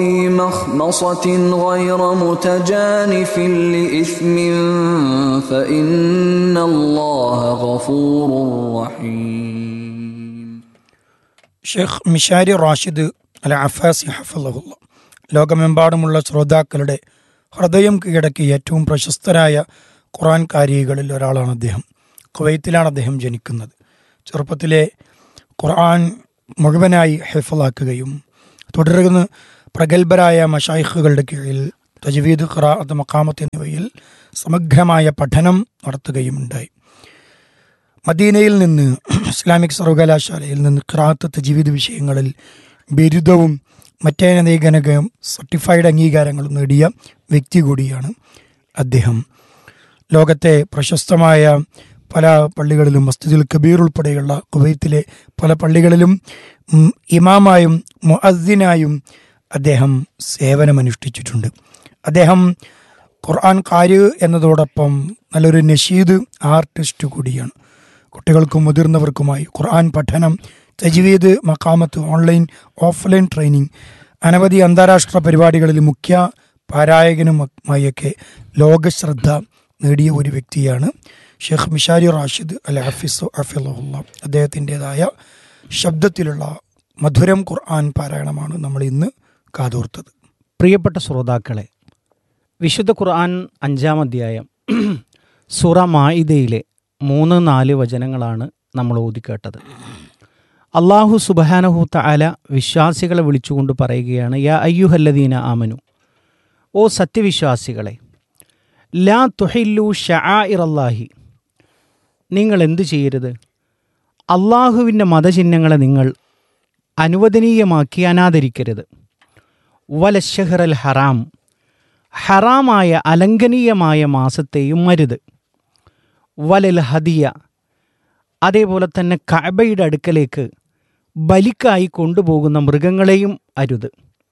في مخمصة غير متجانف لإثم فإن الله غفور رحيم Sheikh Mishary Rashid Al Afasy ഹഫലഹുല്ല ലോകമെമ്പാടുമുള്ള ശ്രോതാക്കളുടെ ഹൃദയം കീഴടക്കിയ ഏറ്റവും പ്രശസ്തരായ ഖുറാൻ കാരികളിൽ ഒരാളാണ് അദ്ദേഹം കുവൈത്തിലാണ് അദ്ദേഹം ജനിക്കുന്നത് ചെറുപ്പത്തിലെ ഖുർആൻ മുഴുവനായി ഹെഫലാക്കുകയും തുടർന്ന് പ്രഗത്ഭരായ മഷായിഖുകളുടെ കീഴിൽ തജ്വീദ് ഖറാഅത്ത് മക്കാമത്ത് എന്നിവയിൽ സമഗ്രമായ പഠനം നടത്തുകയുമുണ്ടായി മദീനയിൽ നിന്ന് ഇസ്ലാമിക് സർവകലാശാലയിൽ നിന്ന് ഖിറാത്ത് തജീവിദ് വിഷയങ്ങളിൽ ബിരുദവും മറ്റനേകനകം സർട്ടിഫൈഡ് അംഗീകാരങ്ങളും നേടിയ വ്യക്തി കൂടിയാണ് അദ്ദേഹം ലോകത്തെ പ്രശസ്തമായ പല പള്ളികളിലും മസ്ജിദുൽ കബീർ ഉൾപ്പെടെയുള്ള കുവൈത്തിലെ പല പള്ളികളിലും ഉം, ഇമാമായും മുഅദ്ദിനായും അദ്ദേഹം സേവനമനുഷ്ഠിച്ചിട്ടുണ്ട് അദ്ദേഹം ഖുർആൻ കാര് എന്നതോടൊപ്പം നല്ലൊരു നഷീദ് ആർട്ടിസ്റ്റ് കൂടിയാണ് കുട്ടികൾക്കും മുതിർന്നവർക്കുമായി ഖുർആൻ പഠനം തജ്വീദ് മക്കാമത്ത് ഓൺലൈൻ ഓഫ്ലൈൻ ട്രെയിനിങ് അനവധി അന്താരാഷ്ട്ര പരിപാടികളിൽ മുഖ്യ പാരായകനുമായൊക്കെ ലോകശ്രദ്ധ നേടിയ ഒരു വ്യക്തിയാണ് ഷെയ്ഖ് മിഷാരി റാഷിദ് അൽ ഹഫിസ് അഫിലുള്ള അദ്ദേഹത്തിൻ്റെതായ ശബ്ദത്തിലുള്ള മധുരം ഖുർആൻ പാരായണമാണ് നമ്മൾ ഇന്ന് കാതോർത്തത് പ്രിയപ്പെട്ട ശ്രോതാക്കളെ വിശുദ്ധ ഖുർആൻ അഞ്ചാം അധ്യായം സൂറ മായിദയിലെ മൂന്ന് നാല് വചനങ്ങളാണ് നമ്മൾ ഓതിക്കേട്ടത് അള്ളാഹു സുബഹാനഹു തആല വിശ്വാസികളെ വിളിച്ചുകൊണ്ട് പറയുകയാണ് യാ അയ്യുഹല്ലദീന ആമനു ഓ സത്യവിശ്വാസികളെ ലാ തുഹില്ലു ഷആഇറല്ലാഹി നിങ്ങൾ എന്തു ചെയ്യരുത് അള്ളാഹുവിൻ്റെ മതചിഹ്നങ്ങളെ നിങ്ങൾ അനുവദനീയമാക്കി അനാദരിക്കരുത് വലശഹറൽ ഹറാം ഹറാമായ അലംഘനീയമായ മാസത്തെയും മരുത് വലൽ ഹദിയ അതേപോലെ തന്നെ കഅബയുടെ അടുക്കലേക്ക് ബലിക്കായി കൊണ്ടുപോകുന്ന മൃഗങ്ങളെയും അരുത്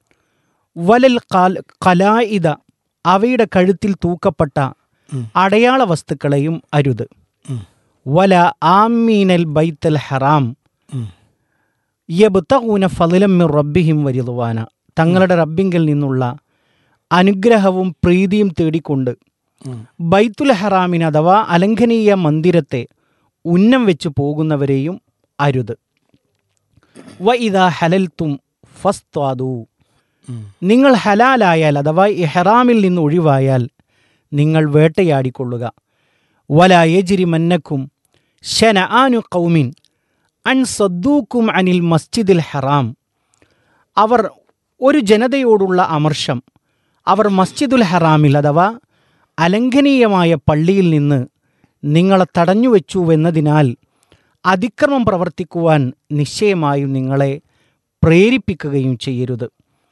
വലൽ കാൽ കലായിത അവയുടെ കഴുത്തിൽ തൂക്കപ്പെട്ട അടയാള വസ്തുക്കളെയും അരുത് വല ആമീനൽ ബൈത്തൽ ഹറാം യബ്തഊന ഫളിലം മിർ റബ്ബിഹിം വരിളുവാന തങ്ങളുടെ റബ്ബിങ്കിൽ നിന്നുള്ള അനുഗ്രഹവും പ്രീതിയും തേടിക്കൊണ്ട് ബൈത്തുൽ ഹറാമിന് അഥവാ അലംഘനീയ മന്ദിരത്തെ ഉന്നം വെച്ച് പോകുന്നവരെയും അരുത് വ ഇതാ ഹലൽത്തും ഫസ്ത്വാദു നിങ്ങൾ ഹലാലായാൽ അഥവാ ഇഹ്റാമിൽ നിന്ന് ഒഴിവായാൽ നിങ്ങൾ വേട്ടയാടിക്കൊള്ളുക വല യജിരി മന്നക്കും ഷന ആനു കൗമിൻ അൻ സദ്ദൂക്കും അനിൽ മസ്ജിദിൽ ഹറാം അവർ ഒരു ജനതയോടുള്ള അമർഷം അവർ മസ്ജിദുൽ ഹറാമിൽ അഥവാ അലംഘനീയമായ പള്ളിയിൽ നിന്ന് നിങ്ങളെ തടഞ്ഞുവെച്ചുവെന്നതിനാൽ അതിക്രമം പ്രവർത്തിക്കുവാൻ നിശ്ചയമായും നിങ്ങളെ പ്രേരിപ്പിക്കുകയും ചെയ്യരുത്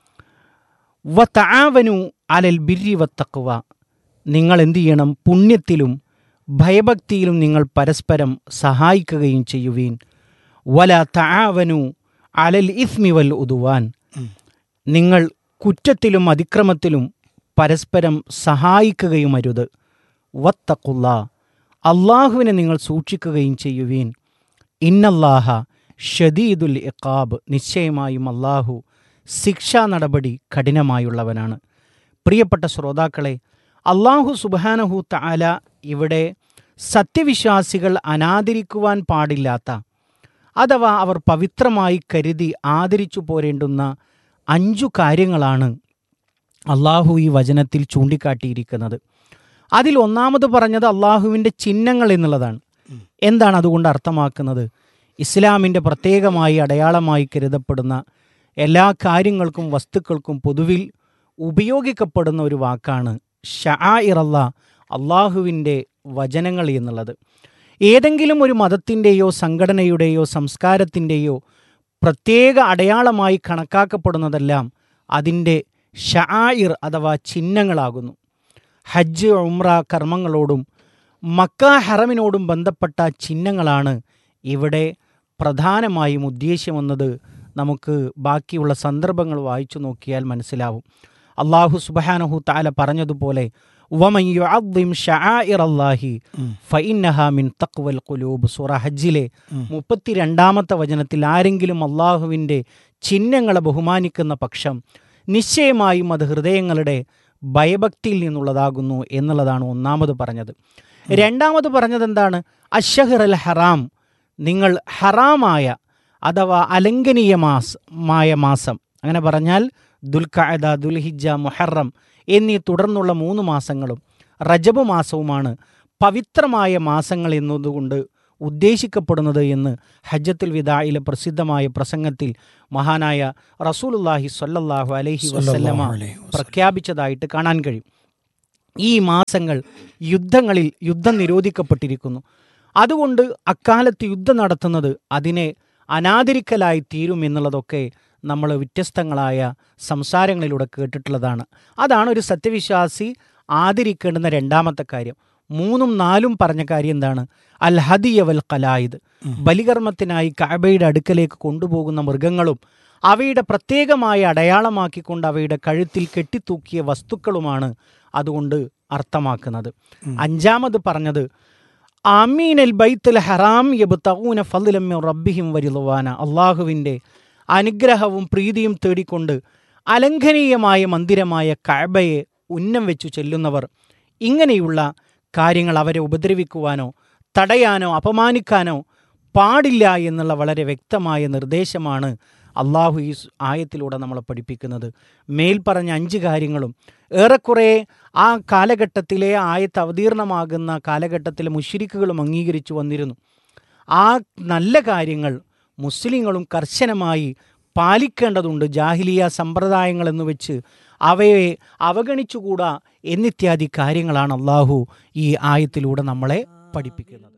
വ തആവനു അലൽ ബിരി വത്തക്കുവ നിങ്ങൾ എന്തു ചെയ്യണം പുണ്യത്തിലും ഭയഭക്തിയിലും നിങ്ങൾ പരസ്പരം സഹായിക്കുകയും ചെയ്യുവീൻ വല തആവനു അലൽ ഇസ്മി വൽ ഉദുവാൻ നിങ്ങൾ കുറ്റത്തിലും അതിക്രമത്തിലും പരസ്പരം സഹായിക്കുകയും അരുത് വത്തക്കുള്ള അള്ളാഹുവിനെ നിങ്ങൾ സൂക്ഷിക്കുകയും ചെയ്യുവീൻ ഇന്നല്ലാഹ ഷദീദുൽ ഇഖാബ് നിശ്ചയമായും അള്ളാഹു ശിക്ഷാ നടപടി കഠിനമായുള്ളവനാണ് പ്രിയപ്പെട്ട ശ്രോതാക്കളെ അള്ളാഹു സുബാനഹു തആല ഇവിടെ സത്യവിശ്വാസികൾ അനാദരിക്കുവാൻ പാടില്ലാത്ത അഥവാ അവർ പവിത്രമായി കരുതി ആദരിച്ചു പോരേണ്ടുന്ന അഞ്ചു കാര്യങ്ങളാണ് അള്ളാഹു ഈ വചനത്തിൽ ചൂണ്ടിക്കാട്ടിയിരിക്കുന്നത് അതിൽ ഒന്നാമത് പറഞ്ഞത് അള്ളാഹുവിൻ്റെ ചിഹ്നങ്ങൾ എന്നുള്ളതാണ് എന്താണ് അതുകൊണ്ട് അർത്ഥമാക്കുന്നത് ഇസ്ലാമിൻ്റെ പ്രത്യേകമായി അടയാളമായി കരുതപ്പെടുന്ന എല്ലാ കാര്യങ്ങൾക്കും വസ്തുക്കൾക്കും പൊതുവിൽ ഉപയോഗിക്കപ്പെടുന്ന ഒരു വാക്കാണ് ഷാഇറല്ല അള്ളാഹുവിൻ്റെ വചനങ്ങൾ എന്നുള്ളത് ഏതെങ്കിലും ഒരു മതത്തിൻ്റെയോ സംഘടനയുടെയോ സംസ്കാരത്തിൻ്റെയോ പ്രത്യേക അടയാളമായി കണക്കാക്കപ്പെടുന്നതെല്ലാം അതിൻ്റെ ഷായിർ അഥവാ ചിഹ്നങ്ങളാകുന്നു ഹജ്ജ് ഉംറ കർമ്മങ്ങളോടും മക്ക ഹറമിനോടും ബന്ധപ്പെട്ട ചിഹ്നങ്ങളാണ് ഇവിടെ പ്രധാനമായും ഉദ്ദേശ്യമെന്നത് നമുക്ക് ബാക്കിയുള്ള സന്ദർഭങ്ങൾ വായിച്ചു നോക്കിയാൽ മനസ്സിലാവും അള്ളാഹു സുബഹാനഹു താല പറഞ്ഞതുപോലെ വമൻ യുഅദ്ദിം ഷആഇറല്ലാഹി ഫഇന്നഹ മിൻ തഖ്വൽ ഖുലൂബ് സൂറ ഹജ്ജിലെ മുപ്പത്തിരണ്ടാമത്തെ വചനത്തിൽ ആരെങ്കിലും അള്ളാഹുവിൻ്റെ ചിഹ്നങ്ങളെ ബഹുമാനിക്കുന്ന പക്ഷം നിശ്ചയമായും അത് ഹൃദയങ്ങളുടെ ഭയഭക്തിയിൽ നിന്നുള്ളതാകുന്നു എന്നുള്ളതാണ് ഒന്നാമത് പറഞ്ഞത് രണ്ടാമത് പറഞ്ഞത് എന്താണ് അഷഹർ അൽ ഹറാം നിങ്ങൾ ഹറാമായ അഥവാ അലംഘനീയ മാസമായ മാസം അങ്ങനെ പറഞ്ഞാൽ ദുൽഖഅദ ദുൽഹിജ മുഹറം എന്നീ തുടർന്നുള്ള മൂന്ന് മാസങ്ങളും റജബ് മാസവുമാണ് പവിത്രമായ മാസങ്ങൾ എന്നതുകൊണ്ട് ഉദ്ദേശിക്കപ്പെടുന്നത് എന്ന് ഹജ്ജത്തുൽ വിദായിലെ പ്രസിദ്ധമായ പ്രസംഗത്തിൽ മഹാനായ റസൂലുല്ലാഹി സ്വല്ലല്ലാഹു അലൈഹി വസല്ലമ സ്വല്ലല്ലാഹു അലൈഹി വസല്ലം. പ്രഖ്യാപിച്ചതായിട്ട് കാണാൻ കഴിയും ഈ മാസങ്ങൾ യുദ്ധങ്ങളിൽ യുദ്ധം നിരോധിക്കപ്പെട്ടിരിക്കുന്നു അതുകൊണ്ട് അക്കാലത്ത് യുദ്ധം നടത്തുന്നത് അതിനെ അനാദരിക്കലായി തീരും എന്നുള്ളതൊക്കെ നമ്മൾ വ്യത്യസ്തങ്ങളായ സംസാരങ്ങളിലൂടെ കേട്ടിട്ടുള്ളതാണ് അതാണ് ഒരു സത്യവിശ്വാസി ആദരിക്കേണ്ടുന്ന രണ്ടാമത്തെ കാര്യം മൂന്നും നാലും പറഞ്ഞ കാര്യം എന്താണ് അൽ ഹദിയ വൽ കലായിദ് ബലികർമ്മത്തിനായി കഅബയുടെ അടുക്കലേക്ക് കൊണ്ടുപോകുന്ന മൃഗങ്ങളും അവയുടെ പ്രത്യേകമായ അടയാളമാക്കിക്കൊണ്ട് അവയുടെ കഴുത്തിൽ കെട്ടിത്തൂക്കിയ വസ്തുക്കളുമാണ് അതുകൊണ്ട് അർത്ഥമാക്കുന്നത് അഞ്ചാമത് പറഞ്ഞത് ആമീൻ അൽ ബൈത്തുൽ ഹറാം യബ്തഊന ഫദ്ലം മിൻ റബ്ബിഹിം വരിളുവാന അള്ളാഹുവിൻ്റെ അനുഗ്രഹവും പ്രീതിയും തേടിക്കൊണ്ട് അലംഘനീയമായ മന്ദിരമായ കഅബയെ ഉന്നം വെച്ചു ചെല്ലുന്നവർ ഇങ്ങനെയുള്ള കാര്യങ്ങൾ അവരെ ഉപദ്രവിക്കുവാനോ തടയാനോ അപമാനിക്കാനോ പാടില്ല എന്നുള്ള വളരെ വ്യക്തമായ നിർദ്ദേശമാണ് അള്ളാഹു ഈ സ് ആയത്തിലൂടെ നമ്മളെ പഠിപ്പിക്കുന്നത് മേൽപ്പറഞ്ഞ അഞ്ച് കാര്യങ്ങളും ഏറെക്കുറെ ആ കാലഘട്ടത്തിലെ ആയത്ത് അവതീർണമാകുന്ന കാലഘട്ടത്തിലെ മുഷിരിക്കുകളും അംഗീകരിച്ചു വന്നിരുന്നു ആ നല്ല കാര്യങ്ങൾ മുസ്ലിങ്ങളും കർശനമായി പാലിക്കേണ്ടതുണ്ട് ജാഹിലിയ സമ്പ്രദായങ്ങൾ എന്ന് വെച്ച് അവയെ അവഗണിച്ചുകൂടാ എന്നിത്യാദി കാര്യങ്ങളാണ് അള്ളാഹു ഈ ആയത്തിലൂടെ നമ്മളെ പഠിപ്പിക്കുന്നത്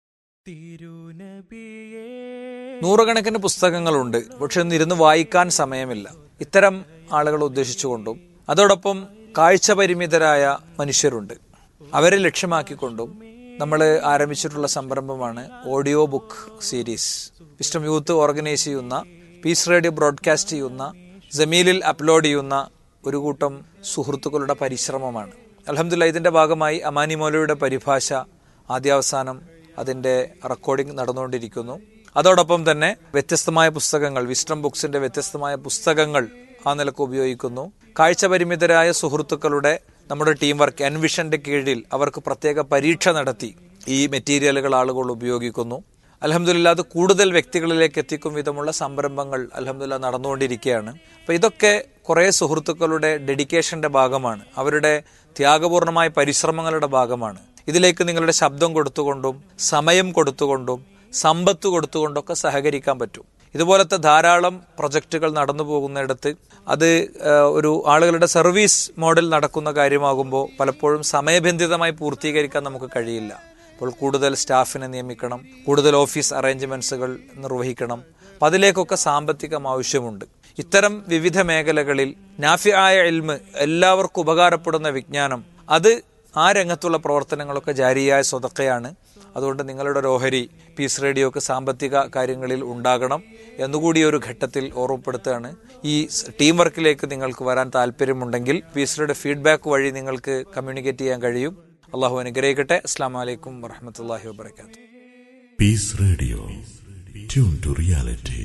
നൂറുകണക്കിന് പുസ്തകങ്ങളുണ്ട് പക്ഷെ ഒന്നിരുന്ന് വായിക്കാൻ സമയമില്ല ഇത്തരം ആളുകളെ ഉദ്ദേശിച്ചുകൊണ്ടും അതോടൊപ്പം കാഴ്ച പരിമിതരായ മനുഷ്യരുണ്ട് അവരെ ലക്ഷ്യമാക്കിക്കൊണ്ടും നമ്മൾ ആരംഭിച്ചിട്ടുള്ള സംരംഭമാണ് audio book series wisdom youth organise ചെയ്യുന്ന പീസ് റേഡിയോ ബ്രോഡ്കാസ്റ്റ് ചെയ്യുന്ന ജമീലിൽ അപ്ലോഡ് ചെയ്യുന്ന ഒരു കൂട്ടം സുഹൃത്തുക്കളുടെ പരിശ്രമമാണ് അലഹമില്ല ഇതിന്റെ ഭാഗമായി അമാനി മൗലയുടെ പരിഭാഷ ആദ്യാവസാനം അതിന്റെ റെക്കോർഡിംഗ് നടന്നുകൊണ്ടിരിക്കുന്നു അതോടൊപ്പം തന്നെ വ്യത്യസ്തമായ പുസ്തകങ്ങൾ വിസ്റ്റം ബുക്സിന്റെ വ്യത്യസ്തമായ പുസ്തകങ്ങൾ ആ നിലക്ക് ഉപയോഗിക്കുന്നു കാഴ്ച പരിമിതരായ സുഹൃത്തുക്കളുടെ നമ്മുടെ ടീം വർക്ക് എൻവിഷന്റെ കീഴിൽ അവർക്ക് പ്രത്യേക പരീക്ഷ നടത്തി ഈ മെറ്റീരിയലുകൾ ആളുകൾ ഉപയോഗിക്കുന്നു അലഹമില്ല അത് കൂടുതൽ വ്യക്തികളിലേക്ക് എത്തിക്കും വിധമുള്ള സംരംഭങ്ങൾ അലഹമില്ല നടന്നുകൊണ്ടിരിക്കുകയാണ് അപ്പൊ ഇതൊക്കെ കുറെ സുഹൃത്തുക്കളുടെ ഡെഡിക്കേഷന്റെ ഭാഗമാണ് അവരുടെ ത്യാഗപൂർണമായ പരിശ്രമങ്ങളുടെ ഭാഗമാണ് ഇതിലേക്ക് നിങ്ങളുടെ ശബ്ദം കൊടുത്തുകൊണ്ടും സമയം കൊടുത്തുകൊണ്ടും സമ്പത്ത് കൊടുത്തുകൊണ്ടൊക്കെ സഹകരിക്കാൻ പറ്റും ഇതുപോലത്തെ ധാരാളം പ്രൊജക്റ്റുകൾ നടന്നു പോകുന്നിടത്ത് അത് ആ, ഒരു ആളുകളുടെ സർവീസ് മോഡൽ നടക്കുന്ന കാര്യമാകുമ്പോൾ പലപ്പോഴും സമയബന്ധിതമായി പൂർത്തീകരിക്കാൻ നമുക്ക് കഴിയില്ല അപ്പോൾ കൂടുതൽ സ്റ്റാഫിനെ നിയമിക്കണം കൂടുതൽ ഓഫീസ് അറേഞ്ച്മെന്റ്സുകൾ നിർവഹിക്കണം അപ്പം അതിലേക്കൊക്കെ സാമ്പത്തികം ആവശ്യമുണ്ട് ഇത്തരം വിവിധ മേഖലകളിൽ നാഫിയായ എൽമ് എല്ലാവർക്കും ഉപകാരപ്പെടുന്ന വിജ്ഞാനം അത് ആ രംഗത്തുള്ള പ്രവർത്തനങ്ങളൊക്കെ ജാരിയായ സ്വതക്കയാണ് അതുകൊണ്ട് നിങ്ങളുടെ ഒരു ഓഹരി പീസ് റേഡിയോക്ക് സാമ്പത്തിക കാര്യങ്ങളിൽ ഉണ്ടാകണം എന്നുകൂടി ഒരു ഘട്ടത്തിൽ ഓർമ്മപ്പെടുത്തുകയാണ് ഈ സ് ടീം വർക്കിലേക്ക് നിങ്ങൾക്ക് വരാൻ താല്പര്യമുണ്ടെങ്കിൽ പീസ് റേഡിയോ ഫീഡ്ബാക്ക് വഴി നിങ്ങൾക്ക് കമ്മ്യൂണിക്കേറ്റ് ചെയ്യാൻ കഴിയും അള്ളാഹു അനുഗ്രഹിക്കട്ടെ അസ്സാം വലൈക്കും വറഹമത്തല്ലാഹി വാബർക്കാത്തു Peace Radio. Tune to reality.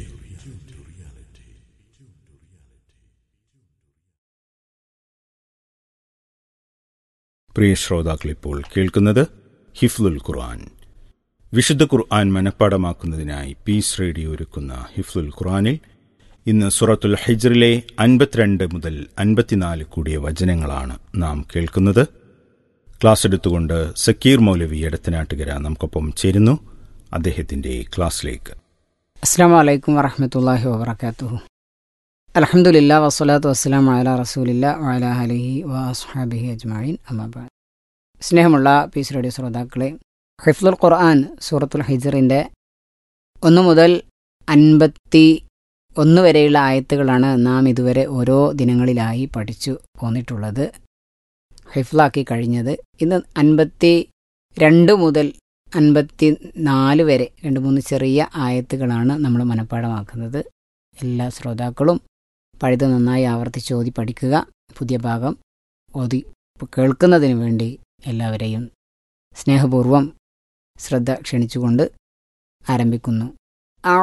പ്രിയ ശ്രോതാക്കളിപ്പോൾ കേൾക്കുന്നത് ഹിഫ്ലുൽ ഖുർആൻ വിശുദ്ധ ഖുർആൻ മനഃപ്പാടമാക്കുന്നതിനായി പീസ് റേഡിയോ ഒരുക്കുന്ന ഹിഫ്ലുൽ ഖുർആനിൽ ഇന്ന് സുറത്തുൽ ഹൈജറിലെ അൻപത്തിരണ്ട് മുതൽ അൻപത്തിനാല് കൂടിയ വചനങ്ങളാണ് നാം കേൾക്കുന്നത് ക്ലാസ് എടുത്തുകൊണ്ട് സക്കീർ മൗലവി എടത്തനാട്ടുകര നമുക്കൊപ്പം ചേരുന്നു അദ്ദേഹത്തിന്റെ ക്ലാസ്സിലേക്ക് അസ്സാം വലൈക്കും വറഹമത്തല്ലാഹി വബർക്കാത്തു അലഹമുല്ല വസ്സലാത്തു വസ്സലാം അല റസൂലില്ല വഅല അലിഹി വസ്ഹാബിഹി അജ്മായിൻ അമ്മാബാദ് സ്നേഹമുള്ള പീസ് റേഡിയോ ശ്രോതാക്കളെ ഹിഫ്ലുൽ ഖുർആൻ സൂറത്തുൽ ഹിജറിൻ്റെ ഒന്ന് മുതൽ അൻപത്തി ഒന്ന് വരെയുള്ള ആയത്തുകളാണ് നാം ഇതുവരെ ഓരോ ദിനങ്ങളിലായി പഠിച്ചു പോന്നിട്ടുള്ളത് ഹിഫ്ലാക്കി കഴിഞ്ഞത് ഇന്ന് അൻപത്തി രണ്ട് മുതൽ അൻപത്തി നാല് വരെ രണ്ട് മൂന്ന് ചെറിയ ആയത്തുകളാണ് നമ്മൾ മനഃപ്പാടമാക്കുന്നത് എല്ലാ ശ്രോതാക്കളും പഴുത് നന്നായി ആവർത്തിച്ച് ഓതി പഠിക്കുക പുതിയ ഭാഗം ഓതി കേൾക്കുന്നതിന് വേണ്ടി എല്ലാവരെയും സ്നേഹപൂർവം ശ്രദ്ധ ക്ഷണിച്ചുകൊണ്ട് ആരംഭിക്കുന്നു